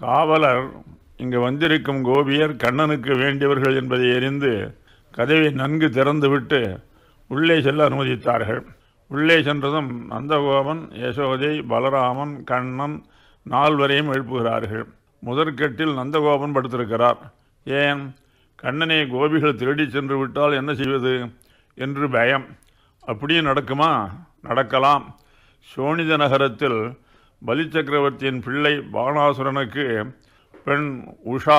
காவலர் இங்கு வந்திருக்கும் கோபியர் கண்ணனுக்கு வேண்டியவர்கள் என்பதை அறிந்து கதவை நன்கு திறந்துவிட்டு உள்ளே செல்ல அனுமதித்தார்கள் உள்ளே சென்றதும் நந்தகோபன் யசோதை பலராமன் கண்ணன் நால்வரையும் எழுப்புகிறார்கள் முதற்கட்டில் நந்தகோபன் படுத்திருக்கிறார் ஏன் கண்ணனை கோபிகள் திருடிச் சென்று விட்டால் என்ன செய்வது என்று பயம் அப்படியே நடக்குமா நடக்கலாம் சோனித நகரத்தில் பலி சக்கரவர்த்தியின் பிள்ளை பாணாசுரனுக்கு பெண் உஷா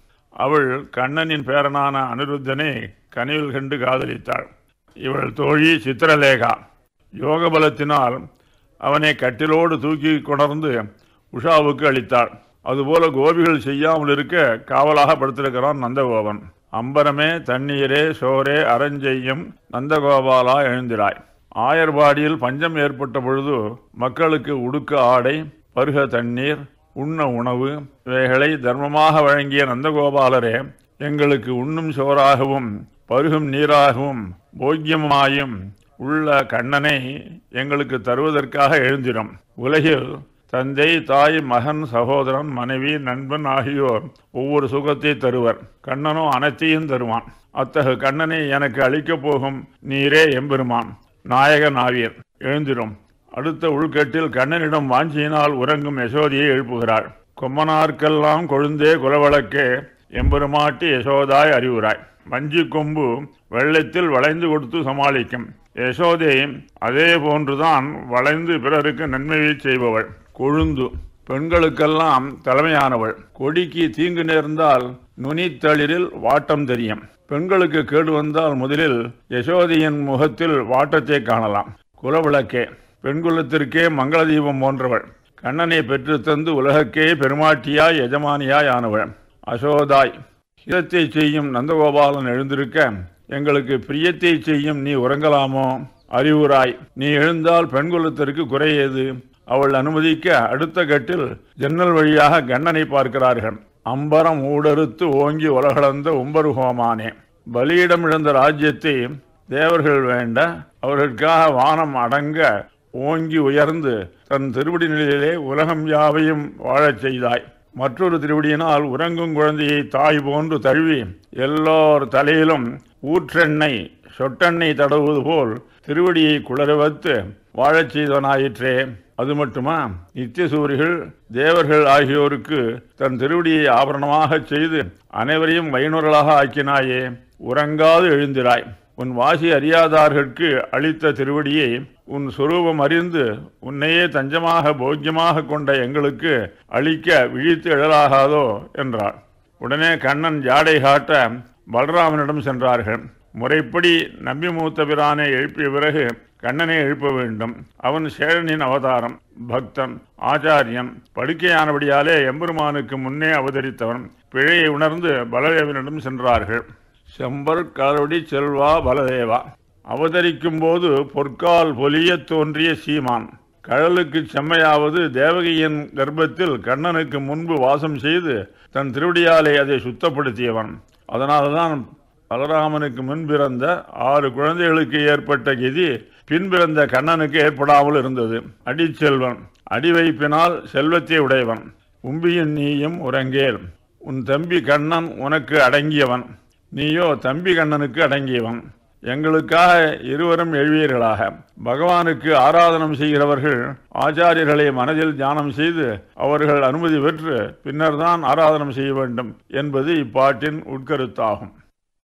அவள் கண்ணனின் பேரனான அனிருத்தனை கனிவில் கண்டு காதலித்தாள் இவள் தோழி சித்திரலேகா யோக பலத்தினால் அவனை கட்டிலோடு தூக்கி கொணர்ந்து உஷாவுக்கு அளித்தாள் அதுபோல கோபிகள் செய்யாமல் இருக்க காவலாக படுத்திருக்கிறான் நந்தகோபன் அம்பரமே தண்ணீரே சோரே அரஞ்செய்யும் நந்தகோபாலா எழுந்திராய் ஆயர்பாடியில் பஞ்சம் ஏற்பட்ட பொழுது மக்களுக்கு உடுக்க ஆடை பருக தண்ணீர் உண்ண உணவு இவைகளை தர்மமாக வழங்கிய நந்தகோபாலரே எங்களுக்கு உண்ணும் சோறாகவும் பருகும் நீராகவும் போக்கியமாயும் உள்ள கண்ணனை எங்களுக்கு தருவதற்காக எழுந்திரும் உலகில் தந்தை தாய் மகன் சகோதரன் மனைவி நண்பன் ஆகியோர் ஒவ்வொரு சுகத்தை தருவர் கண்ணனோ அனைத்தையும் தருவான் அத்தகு கண்ணனை எனக்கு அளிக்கப் போகும் நீரே எம்பெருமான் நாயகன் ஆவீர் எழுந்திரும் அடுத்த உள்கட்டில் கண்ணனிடம் வாஞ்சியினால் உறங்கும் யசோதியை எழுப்புகிறாள் கொம்மனார்க்கெல்லாம் கொழுந்தே குலவழக்கே எம்பெருமாட்டி யசோதாய் அறிவுராய் வஞ்சி கொம்பு வெள்ளத்தில் வளைந்து கொடுத்து சமாளிக்கும் யசோதை அதே போன்றுதான் வளைந்து பிறருக்கு நன்மையை செய்பவள் கொழுந்து பெண்களுக்கெல்லாம் தலைமையானவள் கொடிக்கு தீங்கு நேர்ந்தால் நுனித்தளிரில் வாட்டம் தெரியும் பெண்களுக்கு கேடு வந்தால் முதலில் யசோதையின் முகத்தில் வாட்டத்தை காணலாம் குலவிளக்கே பெண்குலத்திற்கே மங்கள தீபம் போன்றவள் கண்ணனை பெற்று தந்து உலகக்கே பெருமாட்டியாய் எஜமானியாய் ஆனவள் அசோதாய் ஹிதத்தை செய்யும் நந்தகோபாலன் எழுந்திருக்க எங்களுக்கு பிரியத்தை செய்யும் நீ உறங்கலாமோ அறிவுராய் நீ எழுந்தால் பெண்குலத்திற்கு குறையேது அவள் அனுமதிக்க அடுத்த கட்டில் ஜன்னல் வழியாக கண்ணனை பார்க்கிறார்கள் அம்பரம் ஊடறுத்து ஓங்கி உலகளந்த உம்பருகோமானே பலியிடம் இழந்த ராஜ்யத்தை தேவர்கள் வேண்ட அவர்களுக்காக வானம் அடங்க ஓங்கி உயர்ந்து தன் திருவடி நிலையிலே உலகம் யாவையும் வாழச் செய்தாய் மற்றொரு திருவடியினால் உறங்கும் குழந்தையை தாய் போன்று தழுவி எல்லோர் தலையிலும் ஊற்றெண்ணெய் சொட்டெண்ணெய் தடவுவது போல் திருவடியை குளர வைத்து வாழச் செய்தவனாயிற்றே அது மட்டுமா நித்தியசூரிகள் தேவர்கள் ஆகியோருக்கு தன் திருவடியை ஆபரணமாகச் செய்து அனைவரையும் வைணவர்களாக ஆக்கினாயே உறங்காது எழுந்திராய் உன் வாசி அறியாதார்களுக்கு அளித்த திருவடியை உன் சுரூபம் அறிந்து உன்னையே தஞ்சமாக போக்கியமாக கொண்ட எங்களுக்கு அளிக்க விழித்து எழலாகாதோ என்றார் உடனே கண்ணன் ஜாடை காட்ட பலராமனிடம் சென்றார்கள் முறைப்படி நம்பி மூத்த பிரானை எழுப்பிய பிறகு கண்ணனை எழுப்ப வேண்டும் அவன் சேரனின் அவதாரம் பக்தன் ஆச்சாரியன் படுக்கையானபடியாலே எம்பெருமானுக்கு முன்னே அவதரித்தவன் பிழையை உணர்ந்து பலதேவனிடம் சென்றார்கள் செம்பர் கலவடி செல்வா பலதேவா அவதரிக்கும் போது பொற்கால் பொலியத் தோன்றிய சீமான் கழலுக்கு செம்மையாவது தேவகியின் கர்ப்பத்தில் கண்ணனுக்கு முன்பு வாசம் செய்து தன் திருவடியாலே அதை சுத்தப்படுத்தியவன் அதனால்தான் பலராமனுக்கு முன் பிறந்த ஆறு குழந்தைகளுக்கு ஏற்பட்ட கதி பின் பிறந்த கண்ணனுக்கு ஏற்படாமல் இருந்தது அடிச்செல்வன் அடிவைப்பினால் செல்வத்தை உடையவன் உம்பியின் நீயும் உறங்கேல் உன் தம்பி கண்ணன் உனக்கு அடங்கியவன் நீயோ தம்பி கண்ணனுக்கு அடங்கியவன் எங்களுக்காக இருவரும் எழுவீர்களாக பகவானுக்கு ஆராதனம் செய்கிறவர்கள் ஆச்சாரியர்களை மனதில் தியானம் செய்து அவர்கள் அனுமதி பெற்று பின்னர்தான் ஆராதனம் செய்ய வேண்டும் என்பது இப்பாட்டின் உட்கருத்தாகும்